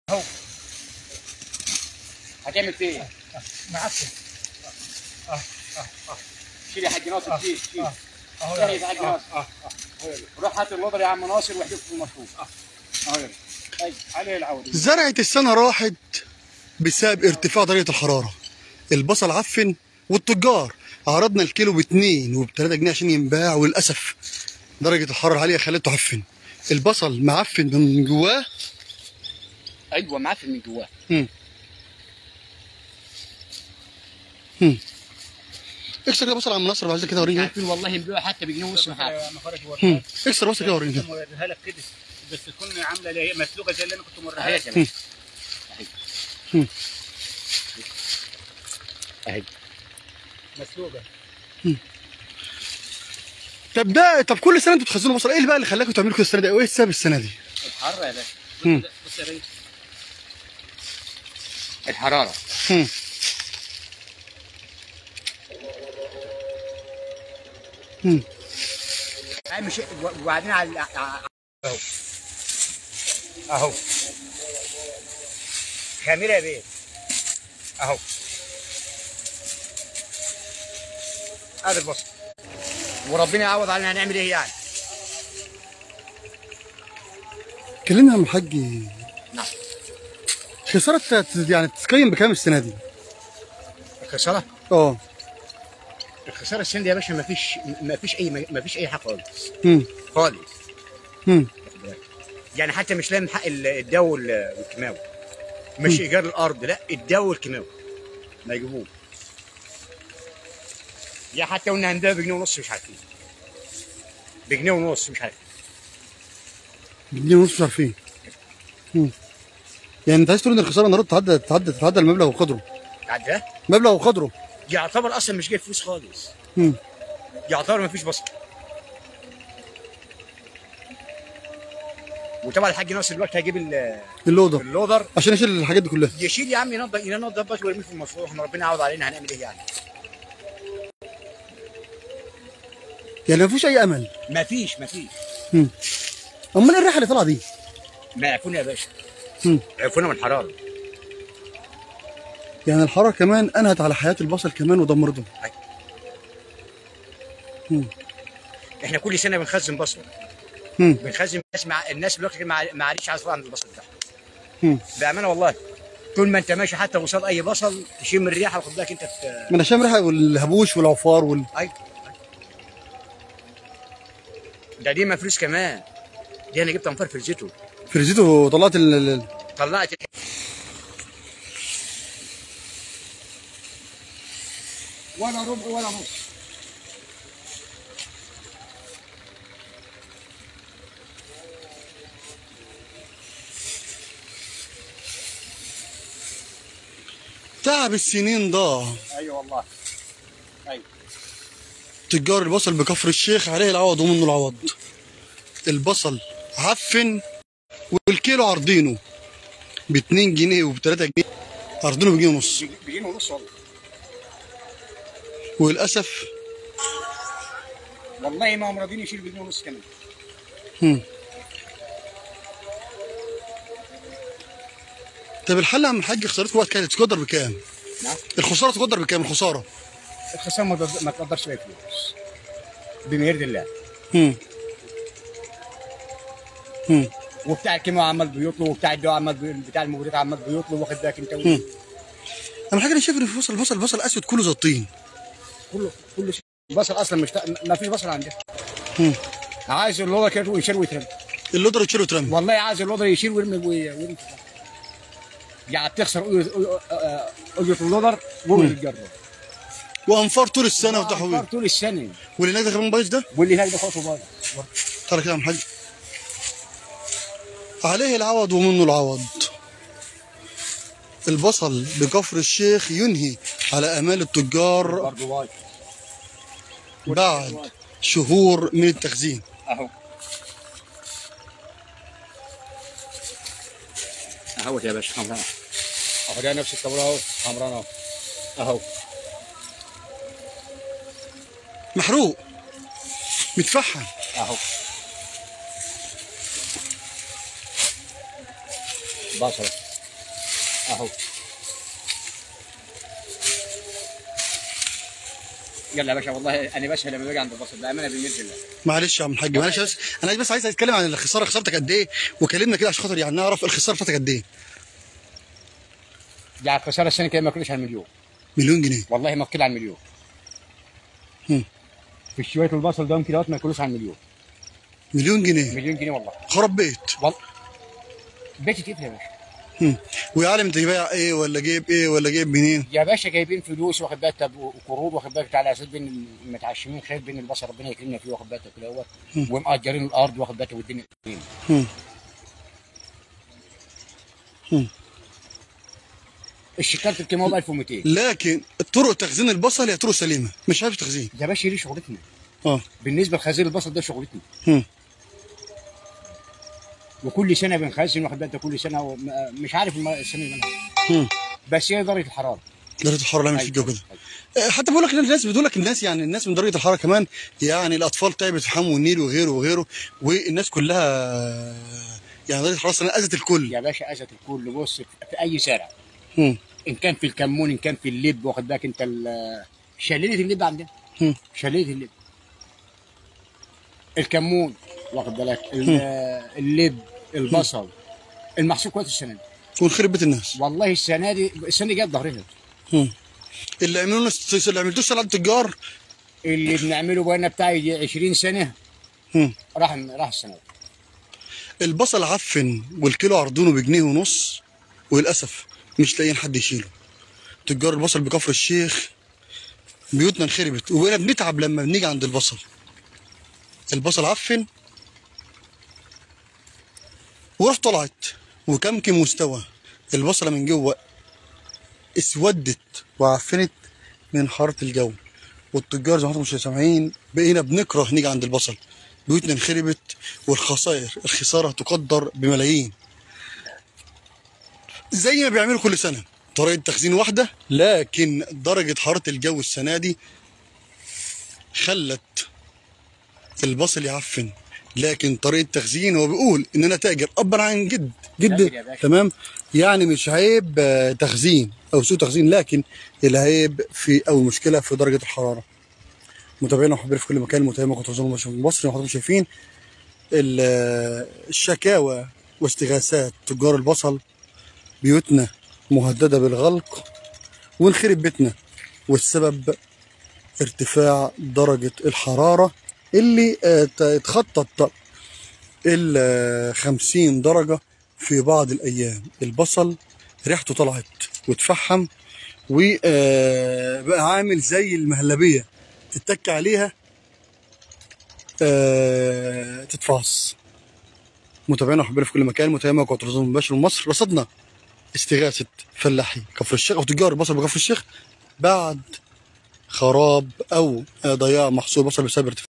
اهو هتعمل فيه ايه؟ معفن شيل يا حاج ناصر شيل شيل اهو شيل يا حاج اه ناصر اه روح هات اللودر يا عم ناصر واحدفه في المشروع اهو يلا طيب عليه العوض زرعة السنة راحت بسبب ارتفاع درجة الحرارة البصل عفن والتجار عرضنا الكيلو باتنين وبتلاتة جنيه عشان ينباع وللأسف درجة الحرارة العالية خلته عفن البصل معفن من جواه ايوه معفن من جواه اكسر كده بصل يا عم نصر بعد كده وريني عارفين والله بيبيعوا حتى بجنيه ونص محل مخرج هم. ورقات اكسر بصل كده وريني كده موريها لك كده بس تكون عامله اللي هي مسلوقه زي اللي انا كنت موريها اهي يا لك شباب هم. اهي مسلوقه طب ده طب كل سنة انتوا بتخزنوا بصل ايه اللي بقى اللي خلاكم تعملوا كده السنة دي وايه السبب السنة دي؟ الحراره يا باشا هم. بص يا ريس الحراره هم. هم. اهم شيء وبعدين على على- اهو خميره يا بيه اهو هذا البصل وربنا يعوض علينا هنعمل ايه يعني كلمنا يا عم الحاج نعم خسارة ت- يعني تتقيم بكام السنة دي؟ الخساره اه الخساره السنه دي يا باشا ما فيش ما فيش اي ما فيش اي حاجه خالص هم. خالص هم. يعني حتى مش لام حق ال- الدو وال- والكيماوي مش ايجار الارض لا الدو والكيماوي ما يجيبوه يا حتى قلنا هندوه بجنيه ونص مش عارفين بجنيه ونص مش عارفين جنيه ونص مش عارفين هم. يعني انت عايز تقول ان الخساره النهارده تعدى تعدى تعدى المبلغ وقدره قاعد ده مبلغ وقدره يعتبر اصلا مش جايب فلوس خالص هم. يعتبر ما فيش بصل وطبعا الحاج ناصر دلوقتي هيجيب ال- اللودر اللودر عشان يشيل الحاجات دي كلها يشيل يا عم ينضف ينضف بس ويرميه في المشروع احنا ربنا يعوض علينا هنعمل ايه يعني يعني مفيش اي امل ما فيش ما فيش امال ايه الريحه اللي طالعه دي ما يعرفونا يا باشا هم. يعرفونا من الحراره يعني الحراره كمان انهت على حياه البصل كمان ودمرته احنا كل سنه بنخزن بصل هم. بنخزن الناس مع الناس دلوقتي ما ما عادش عارفه عن البصل ده هم. بامانه والله طول ما انت ماشي حتى وصل اي بصل تشم الريحه وخد بالك انت في من عشان ريحه والهبوش والعفار وال اي ده دي ما فلوس كمان دي انا جبت انفار في الزيتو فرزيته طلعت ال... ال- طلعت ولا ربع ولا نص تعب السنين ضاع ايوه والله ايوه تجار البصل بكفر الشيخ عليه العوض ومنه العوض البصل عفن والكيلو عارضينه ب 2 جنيه وب 3 جنيه عارضينه بجنيه ونص بجنيه ونص والله وللاسف والله ما هم راضيين يشيلوا بجنيه ونص كمان هم. طب الحل يا عم الحاج خسارتكم وقت كانت تقدر بكام؟ نعم الخساره تقدر بكام الخساره؟ الخساره ما تقدر- ما تقدرش باي فلوس بما يرضي الله هم. هم. وبتاع الكيماوي عمال بيطلب وبتاع الدواء عمال بي... بتاع المبيدات عمال بيطلب واخد بالك انت هم. انا حاجه انا شايف ان في البصل البصل البصل اسود كله زي الطين كله كله شيء البصل اصلا مش ما فيش بصل عندنا هم. عايز اللودر كده ويشيل ويترمي اللودر يتشيل ويترمي والله عايز اللودر يشيل ويرمي وي- ويرمي في الأرض. يعني بتخسر أجرة- آه، اجره اللودر وهو يتجرب وانفار طول السنه وتحويل طول السنه واللي هناك ده كمان بايظ ده واللي هناك ده خاطر بايظ تعالى كده يا عم الحاج عليه العوض ومنه العوض البصل بكفر الشيخ ينهي على امال التجار برضه بايظ بعد شهور من التخزين اهو اهوت يا باشا حمران اهو ده نفس الطابور اهو حمران اهو اهو محروق متفحم اهو بصل اهو يلا يا باشا والله انا باشا لما باجي عند البصل بامانه بالمية بالله معلش يا عم الحاج معلش بس انا بس عايز اتكلم عن الخساره خسارتك قد ايه وكلمنا كده عشان خاطر يعني نعرف الخساره بتاعتك قد ايه دي على الخساره السنه كده ما كلش على المليون مليون جنيه والله ما كل على المليون هم. في شويه البصل ده كده ما ياكلوش على المليون مليون جنيه مليون جنيه والله خرب بيت والله بيتي كيف يا باشا هم. ويا عالم انت بايع ايه ولا جايب ايه ولا جايب منين يا باشا جايبين فلوس واخد بالك طب وقروض واخد بالك على اساس بين المتعشمين خير بين البصل ربنا يكرمنا فيه واخد بالك كده اهوت ومأجرين الارض واخد بالك والدنيا تمام. هم. هم. الشكارة الكيماوي ب 1200 لكن طرق تخزين البصل هي طرق سليمه مش عارف تخزين يا باشا دي شغلتنا اه بالنسبه لخزين البصل ده شغلتنا هم. وكل سنه بنخزن واخد بالك كل سنه وم- مش عارف الم- السنه اللي منها هم. بس هي درجه الحراره درجه الحراره اللي عملت في الجو أيوة. كده آه، حتى بقول لك الناس بتقول لك الناس يعني الناس من درجه الحراره كمان يعني الاطفال تعبت في حمو النيل وغيره وغيره والناس كلها يعني درجه الحراره السنة اذت الكل يا باشا اذت الكل بص في اي زرع هم. ان كان في الكمون ان كان في اللب واخد بالك انت ال- شليله اللب عندنا هم. شليله اللب الكمون واخد بالك ال- اللب البصل المحصول كويس السنه دي ونخرب بيت الناس والله السنه دي السنه دي جت ظهرها هم. اللي عملوا لنا اللي عملتوه سلعه التجار اللي بنعمله بقالنا بتاع يجي 20 سنه هم. راح راح السنه دي البصل عفن والكيلو عرضونه بجنيه ونص وللاسف مش لاقيين حد يشيله تجار البصل بكفر الشيخ بيوتنا انخربت وبقينا بنتعب لما بنيجي عند البصل البصل عفن وراح طلعت وكمكم مستوى البصله من جوه اسودت وعفنت من حراره الجو والتجار زي ما انتم مش سامعين بقينا بنكره نيجي عند البصل بيوتنا انخربت والخسائر الخساره تقدر بملايين زي ما بيعملوا كل سنه طريقه تخزين واحده لكن درجه حراره الجو السنه دي خلت البصل يعفن لكن طريقه تخزين هو بيقول ان انا تاجر ابا عن جد تاجر يا جد باشا. تمام يعني مش عيب آه، تخزين او سوء تخزين لكن العيب في او المشكله في درجه الحراره متابعينا وحبايبي في كل مكان متابعين قناه تلفزيون مصر مصر وحضراتكم شايفين ال- الشكاوى واستغاثات تجار البصل بيوتنا مهدده بالغلق ونخرب بيتنا والسبب ارتفاع درجه الحراره اللي آه، ت- اتخطت ال 50 درجه في بعض الايام البصل ريحته طلعت واتفحم وبقى عامل زي المهلبيه تتك عليها آه، تتفعص متابعينا وحبايبنا في كل مكان متابعينا موقع تلفزيون مباشر من مصر رصدنا استغاثه فلاحي كفر الشيخ او تجار البصل بكفر الشيخ بعد خراب او آه، ضياع محصول بصل بسبب ارتفاع